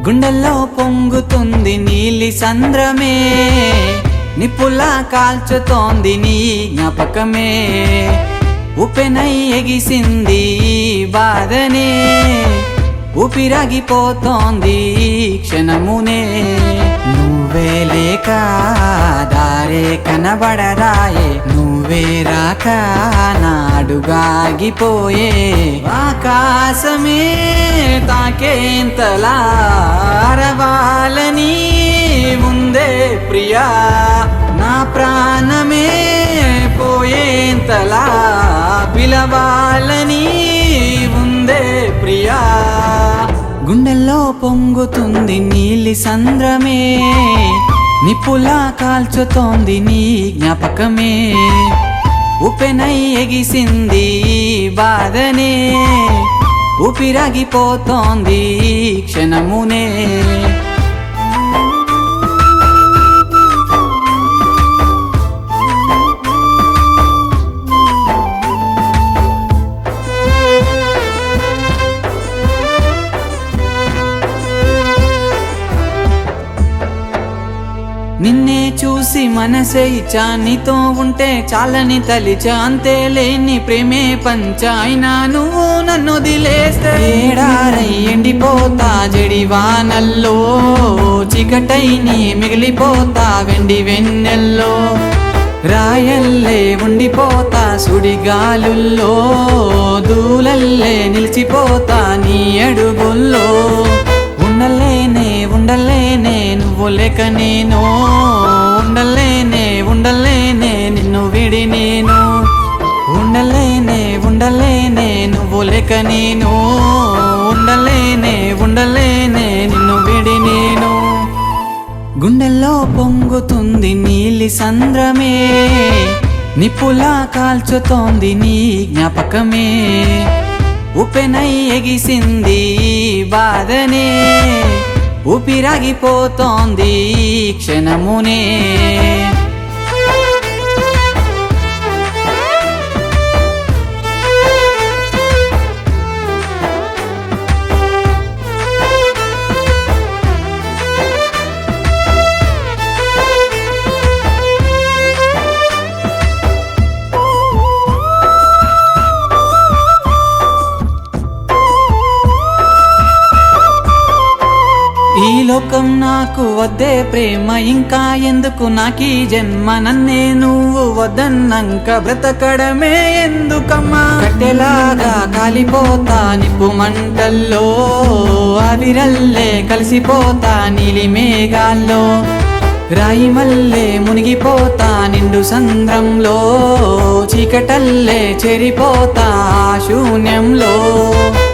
గుండెల్లో పొంగుతుంది నీలి సంద్రమే నిప్పులా కాల్చుతోంది నీ జ్ఞాపకమే ఉపెనై ఎగిసింది ఈ బాధనే ఊపిరాగిపోతోంది ఈ క్షణమునే నువ్వే లేక దారే కనబడరాయే నువ్వే రాక నాడుగాగిపోయే ఆకాశమే తాకేంతలా అరవాలని ఉందే ప్రియా నా ప్రాణమే పోయేంతలా పిలవాలని ఉందే ప్రియా గుండెల్లో పొంగుతుంది నీలి సంద్రమే నిప్పులా కాల్చుతోంది నీ జ్ఞాపకమే ఉపెనై ఎగిసింది ఈ బాధనే ఊపిరాగిపోతోంది ఈ క్షణమునే నిన్నే చూసి మనసే ఇచ్చా నీతో ఉంటే చాలని తలిచా అంతే లేని ప్రేమే పంచ అయినా నువ్వు నన్ను వదిలేస్తే ఏడారై ఎండిపోతా జడి వానల్లో చికటై నీ మిగిలిపోతా వెండి వెన్నెల్లో రాయల్లే ఉండిపోతా సుడిగాలుల్లో దూలల్లే నిలిచిపోతా నీ అడుగుల్లో ఉండలేనే ఉండలేనే నువ్వు లేక నేను ఉండలేనే ఉండలేనే నిన్ను విడి నేను ఉండలేనే ఉండలేనే నువ్వు లేక నేను ఉండలేనే ఉండలేనే నిన్ను విడి నేను గుండెల్లో పొంగుతుంది నీలి సంద్రమే నిప్పులా కాల్చుతోంది నీ జ్ఞాపకమే ఉపెనై ఎగిసింది ఈ బాధనే ఊపిరాగిపోతోంది ఈ క్షణమునే ఈ లోకం నాకు వద్దే ప్రేమ ఇంకా ఎందుకు నాకీ జన్మ నన్నే నువ్వు వద్దన్నంక బ్రతకడమే ఎందుకమ్మా కట్టెలాగా కాలిపోతా నిప్పు మంటల్లో అవిరల్లే కలిసిపోతా నీలి మేఘాల్లో రాయి మల్లె మునిగిపోతా నిండు సంద్రంలో చీకటల్లే చెరిపోతా శూన్యంలో